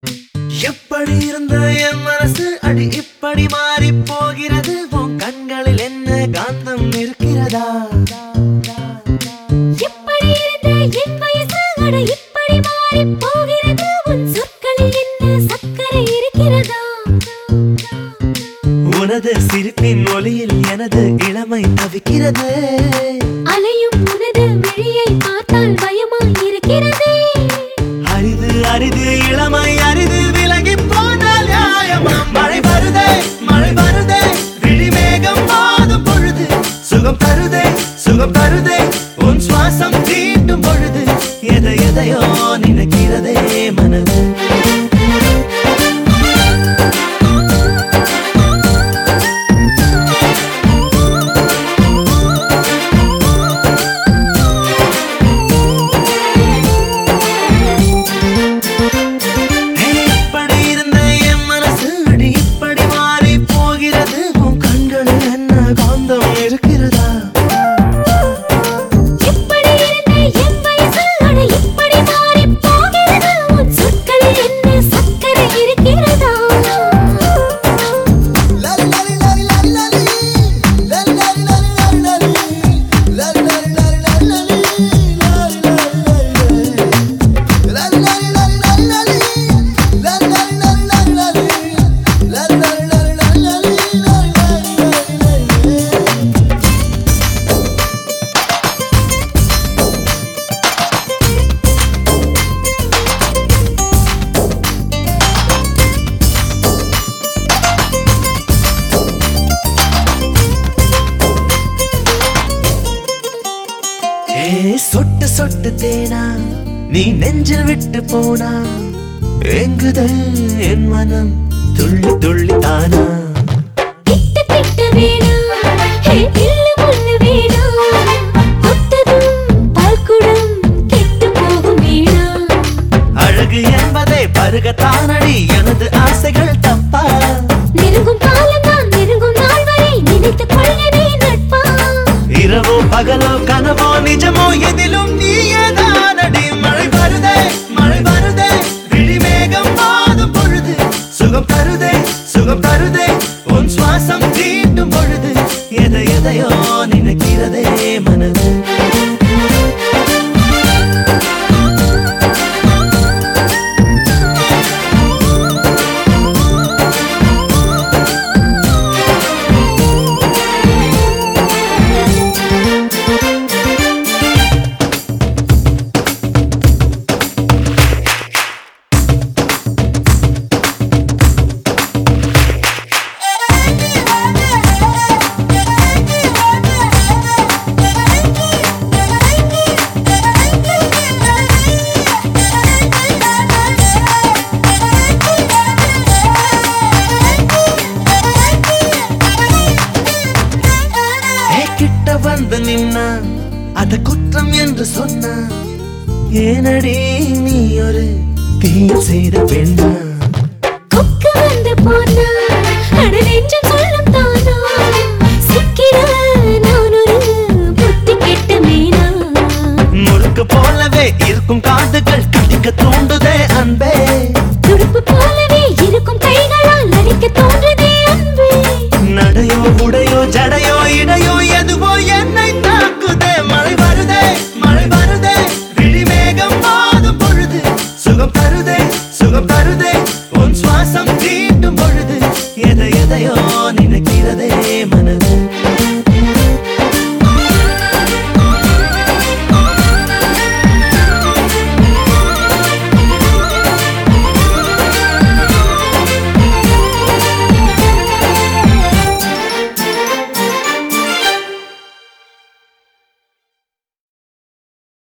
எப்படி இருந்த என் மனசு அடி இப்படி மாறி போகிறது உன் கண்களில் என்ன காந்தம் இருக்கிறதா எப்படி இருந்த என் வயசு அட இப்படி மாறிப் போகிறது உன் சொற்களில் என்ன சர்க்கரை இருக்கிறதா உனது சிரிப்பின் ஒளியில் எனது இளமை தவிக்கிறது அலையும் உனது விழியை பார்த்தால் பயமாய் இருக்கிறதே அரிது அரிது இளமை அரிது விலகி போனால் நியாயமா மழை வருதே மழை வருதே விழி மேகம் மாதும் பொழுது சுகம் தருதே சுகம் தருதே உன் சுவாசம் தீண்டும் பொழுது எதை எதையோ நினைக்கிறதே மனது ஹே, இப்படி இருந்த என் மனசு அடி இப்படி மாறி போகிறது உன் கண்களில் என்ன காந்தம் இருக்கிறதா எப்படி இருந்த என் வயசு அட இப்படி மாறிப் போகிறது உன் சொற்களில் என்ன சர்க்கரை இருக்கிறதா ஏ சொட்டு சொட்டு தேனா நீ நெஞ்சில் விட்டு போனா எங்குதே என் மனம் துள்ளி துள்ளி தானா திட்டு திட்டு வேணாம் ஹே இல்லு முள்ளு வேணாம் தொட்டதும் பால்குடம் கெட்டு போகும் வேணாம் அழகு என்பதே பருகத்தானடி எனது ஆசைகள் தப்பா நெருங்கும் காலம் தான் நெருங்கும் நாள் வரை நினைத்துக் கொள்கிறே நட்பா இரவோ பகலோ கனவோ நிஜமோ எதிலும் நீயே தானடி மழை வருதே மழை வருதே விழி மேகம் மாதும் பொழுது சுகம் தருதே சுகம் தருதே உன் சுவாசம் தீண்டும் பொழுது எதை எதையோ நினைக்கிறதே மனது ஏ கிட்ட வந்து நின்னா அத குற்றம் என்று சொன்னா ஏனடி நீ ஒரு தீயில் செய்த பெண்ணா கொக்கு வந்து போனா அட நெஞ்சம் சொல்லும் தானா சிக்கிட நான் ஒரு புத்தி கெட்ட மீனா முறுக்கு போலவே இருக்கும் காதுகள் கடிக்க தூண்டுதே அன்பே துடுப்பு போலவே இருக்கும் கைகளால் அடிக்க தோன்றுதே அன்பே நடையோ உடையோ ஜடையோ இடையோ எதுவோ என்னை தாக்குதே மழை வருதே மழை வருதே விழி மேகம் மாதும் பொழுது சுகம் தருதே சுகம் தருதே உன் சுவாசம் தீண்டும் பொழுது எதை எதையோ நினைக்கிறதே மனது